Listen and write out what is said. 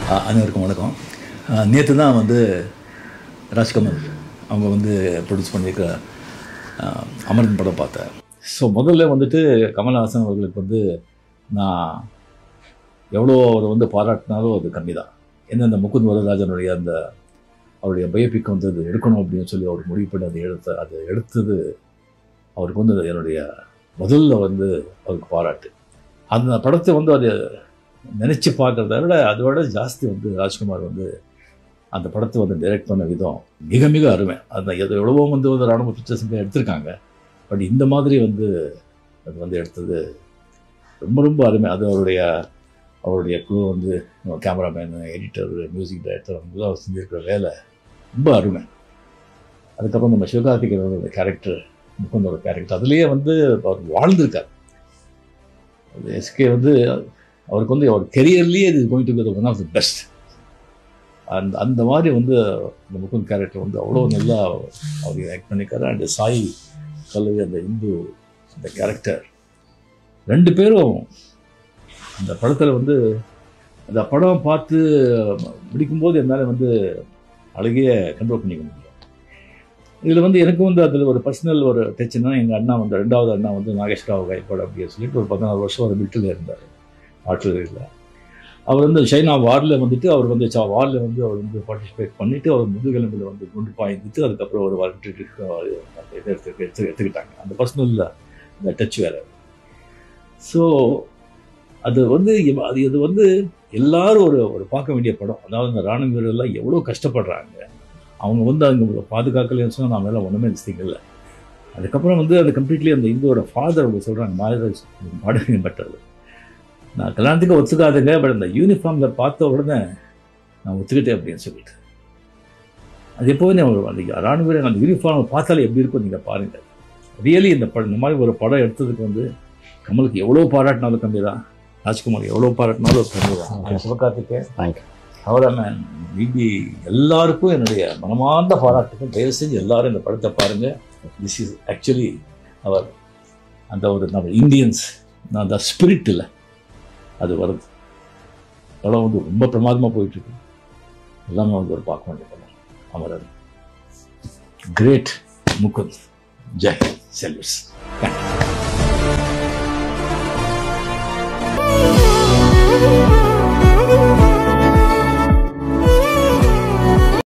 அ- அனைவருக்கும் வணக்கம் நேற்று தான் வந்து ராஜ்கமல் அவங்க வந்து ப்ரொடியூஸ் பண்ணியிருக்க அஹ், அமரன் படம் பார்த்தேன் ஸோ முதல்ல வந்துட்டு கமல்ஹாசன் அவர்களுக்கு வந்து நான் எவ்வளோ அவர் வந்து பாராட்டினாலும் அது கம்மி தான் ஏன்னா இந்த முகுந்த் வரராஜனுடைய அந்த அவருடைய பயோபிக் வந்து அது எடுக்கணும் அப்படின்னு சொல்லி அவர் முடிவு பண்ணி அதை எடுத்த அதை எடுத்தது அவருக்கு வந்து அது என்னுடைய முதல்ல வந்து அவருக்கு பாராட்டு அந்த படத்தை வந்து அது நினச்சி பார்க்குறத விட அதை விட ஜாஸ்தி வந்து ராஜ்குமார் வந்து அந்த படத்தை வந்து டைரக்ட் பண்ண விதம் மிக மிக அருமை அந்த எது எவ்வளவோ வந்து வந்து ராணுவ பிக்சர்ஸ் எடுத்திருக்காங்க பட் இந்த மாதிரி வந்து அது வந்து எடுத்தது ரொம்ப ரொம்ப அருமை அது அவருடைய அவருடைய குழு வந்து கேமராமேன் எடிட்டர் மியூசிக் டைரக்டர் அவங்க அவர் செஞ்சிருக்கிற வேலை ரொம்ப அருமை அதுக்கப்புறம் நம்ம சிவகார்த்திகேயனோட கேரக்டர் முகுந்தோட கேரக்டர் அதுலேயே வந்து அவர் வாழ்ந்திருக்கார் அது எஸ்கே வந்து அவருக்கு வந்து அவர் கெரியர்லேயே இது going to one of the best அந்த அந்த மாதிரி வந்து அந்த முகுந்த் கேரக்டர் வந்து அவ்வளோ நல்லா அவர் ஆக்ட் பண்ணியிருக்காரு அண்ட் சாய் கல்லவி அந்த இந்து அந்த கேரக்டர் ரெண்டு பேரும் அந்த படத்தில் வந்து அந்த படம் பார்த்து முடிக்கும்போது என்னால் வந்து அழகையே கண்ட்ரோல் பண்ணிக்க முடியல இதில் வந்து எனக்கு வந்து அதில் ஒரு பர்சனல் ஒரு டச்சுன்னா எங்கள் அண்ணா வந்து ரெண்டாவது அண்ணா வந்து நாகேஸ்வராவ் கைப்பாடு அப்படின்னு சொல்லிட்டு ஒரு பதினாறு வருஷம் ஒரு மிலிட்டரியில் இருந்தார் ஆர்ட்லரியில் அவர் வந்து சைனா வாரில் வந்துட்டு அவர் வந்து சா வாரில் வந்து அவர் வந்து பார்ட்டிசிபேட் பண்ணிவிட்டு அவர் முதுகெலும்பில் வந்து குண்டு பாய்ந்துட்டு அதுக்கப்புறம் ஒரு வந்துட்டு அந்த இதை எடுத்து எடுத்து எடுத்துக்கிட்டாங்க அந்த பர்சனலில் இந்த டச் வேறு ஸோ அது வந்து இவ- அது இது வந்து எல்லாரும் ஒரு ஒரு பார்க்க வேண்டிய படம் அதாவது இந்த ராணுவ வீரர்லாம் எவ்வளோ கஷ்டப்படுறாங்க அவங்க வந்து அவங்க பாதுகாக்கலன்னு சொன்னால் நான் மேலே ஒன்றுமே இல்லை அதுக்கப்புறம் வந்து அது கம்ப்ளீட்லி அந்த இந்துவோட ஃபாதர் அவங்க சொல்கிறாங்க மாதராஜ் பாடகன் பெட்டர் நான் கல்யாணத்துக்கு ஒத்துக்காதுங்க பட் அந்த யூனிஃபார்மில் பார்த்த உடனே நான் ஒத்துக்கிட்டேன் அப்படின்னு சொல்லிட்டு அது எப்போவுமே அவங்க அந்த ராணுவ வீரர் அந்த யூனிஃபார்ம் பார்த்தாலே எப்படி இருக்கும் நீங்கள் பாருங்கள் ரியலி இந்த படம் இந்த மாதிரி ஒரு படம் எடுத்ததுக்கு வந்து கமலுக்கு எவ்வளோ பாராட்டினாலும் கம்மி தான் ராஜ்குமார் எவ்வளோ பாராட்டினாலும் கம்மி தான் சிவகார்த்திகேயன் தேங்க்யூ அவரமேன் பிபி எல்லாருக்கும் என்னுடைய மனமார்ந்த பாராட்டுகள் தயவு செஞ்சு எல்லாரும் இந்த படத்தை பாருங்கள் திஸ் இஸ் ஆக்சுவலி அவர் அந்த ஒரு நம்ம இந்தியன்ஸ் நான் அந்த ஸ்பிரிட் இல்லை அது வருது படம் வந்து ரொம்ப பிரமாதமாக போயிட்டுருக்கு எல்லாமே வந்து ஒரு பார்க்க வேண்டிய படம் அமரன் கிரேட் முகுந்த் ஜெய் செல்வஸ்